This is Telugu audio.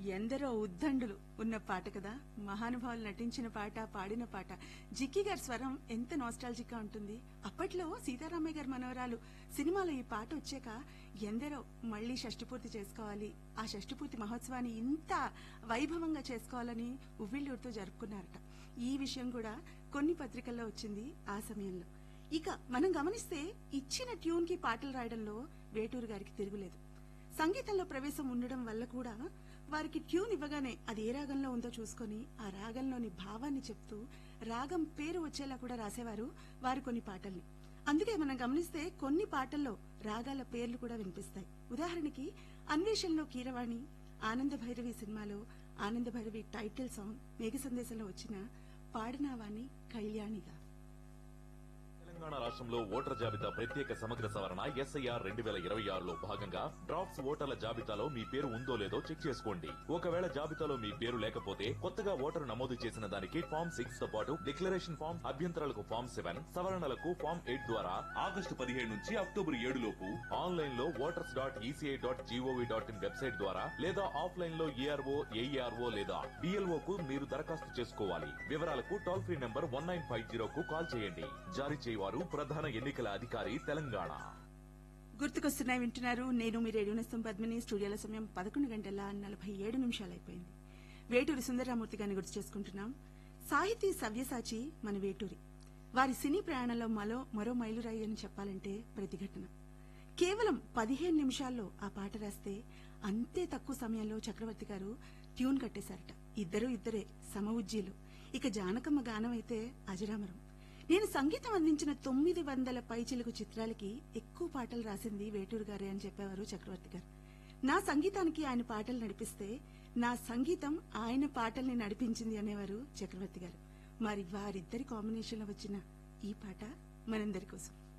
ఎందరో ఉద్దండులు ఉన్న పాట కదా మహానుభావులు నటించిన పాట పాడిన పాట జిక్కి గారి స్వరం ఎంత నోస్టాలజిక్ గా ఉంటుంది అప్పట్లో సీతారామయ్య గారి మనవరాలు సినిమాలో ఈ పాట వచ్చాక ఎందరో మళ్లీ షష్టిపూర్తి చేసుకోవాలి ఆ షష్టిపూర్తి మహోత్సవాన్ని ఇంత వైభవంగా చేసుకోవాలని ఉవ్విళ్ళూరుతో జరుపుకున్నారట ఈ విషయం కూడా కొన్ని పత్రికల్లో వచ్చింది ఆ సమయంలో ఇక మనం గమనిస్తే ఇచ్చిన ట్యూన్ కి పాటలు రాయడంలో వేటూరు గారికి తిరుగులేదు సంగీతంలో ప్రవేశం ఉండడం వల్ల కూడా వారికి ట్యూన్ ఇవ్వగానే అది ఏ రాగంలో ఉందో చూసుకొని ఆ రాగంలోని భావాన్ని చెప్తూ రాగం పేరు వచ్చేలా కూడా రాసేవారు వారు కొన్ని పాటల్ని అందుకే మనం గమనిస్తే కొన్ని పాటల్లో రాగాల పేర్లు కూడా వినిపిస్తాయి ఉదాహరణకి అన్వేషణలో కీరవాణి ఆనంద భైరవి సినిమాలో ఆనంద భైరవి టైటిల్ సాంగ్ మేఘ సందేశంలో వచ్చిన పాడినావాణి కళ్యాణిగా తెలంగాణ రాష్ట్రంలో ఓటర్ జాబితా ప్రత్యేక సమగ్ర సవరణ ఎస్ఐఆర్ రెండు వేల ఇరవై ఆరులో భాగంగా డ్రాఫ్ట్స్ ఓటర్ల జాబితాలో మీ పేరు ఉందో లేదో చెక్ చేసుకోండి ఒకవేళ జాబితాలో మీ పేరు లేకపోతే కొత్తగా ఓటరు నమోదు చేసిన దానికి ఫామ్ సిక్స్ తో పాటు డిక్లరేషన్ ఫామ్ అభ్యంతరాలకు ఫామ్ సెవెన్ సవరణలకు ఫామ్ ఎయిట్ ద్వారా ఆగస్టు పదిహేడు నుంచి అక్టోబర్ ఏడు లోపు ఆన్లైన్ లో voters dot ECI dot GOV dot in website ద్వారా లేదా ఆఫ్లైన్ లో ఏఆర్ఓ ఏఈఆర్ఓ లేదా డిఎల్ఓ కు మీరు దరఖాస్తు చేసుకోవాలి వివరాలకు toll free number one nine five zero కు కాల్ చేయండి జారీ చేయవారు ప్రధాన ఎన్నికల అధికారి తెలంగాణ గుర్తుకొస్తున్నాయి వింటున్నారు నేను మీ రేడియో నేస్తం పద్మిని స్టూడియోల సమయం పదకొండు గంటల నలభై ఏడు నిమిషాలు అయిపోయింది వేటూరి సుందరరామూర్తి గారిని గుర్తు చేసుకుంటున్నాం సాహితీ సవ్యసాచి మన వేటూరి వారి సినీ ప్రయాణంలో మరో మరో మైలురాయి అని చెప్పాలంటే ప్రతిఘటన కేవలం పదిహేను నిమిషాల్లో ఆ పాట రాస్తే అంతే తక్కువ సమయంలో చక్రవర్తి గారు ట్యూన్ కట్టేశారట ఇద్దరు ఇద్దరే సమ ఉజ్జీలు ఇక జానకమ్మ గానం అయితే అజరామరం నేను సంగీతం అందించిన తొమ్మిది వందల పైచిలుకు చిత్రాలకి ఎక్కువ పాటలు రాసింది వేటూరు గారే అని చెప్పేవారు చక్రవర్తి గారు నా సంగీతానికి ఆయన పాటలు నడిపిస్తే నా సంగీతం ఆయన పాటల్ని నడిపించింది అనేవారు చక్రవర్తి గారు మరి వారిద్దరి కాంబినేషన్ లో వచ్చిన ఈ పాట మనందరి కోసం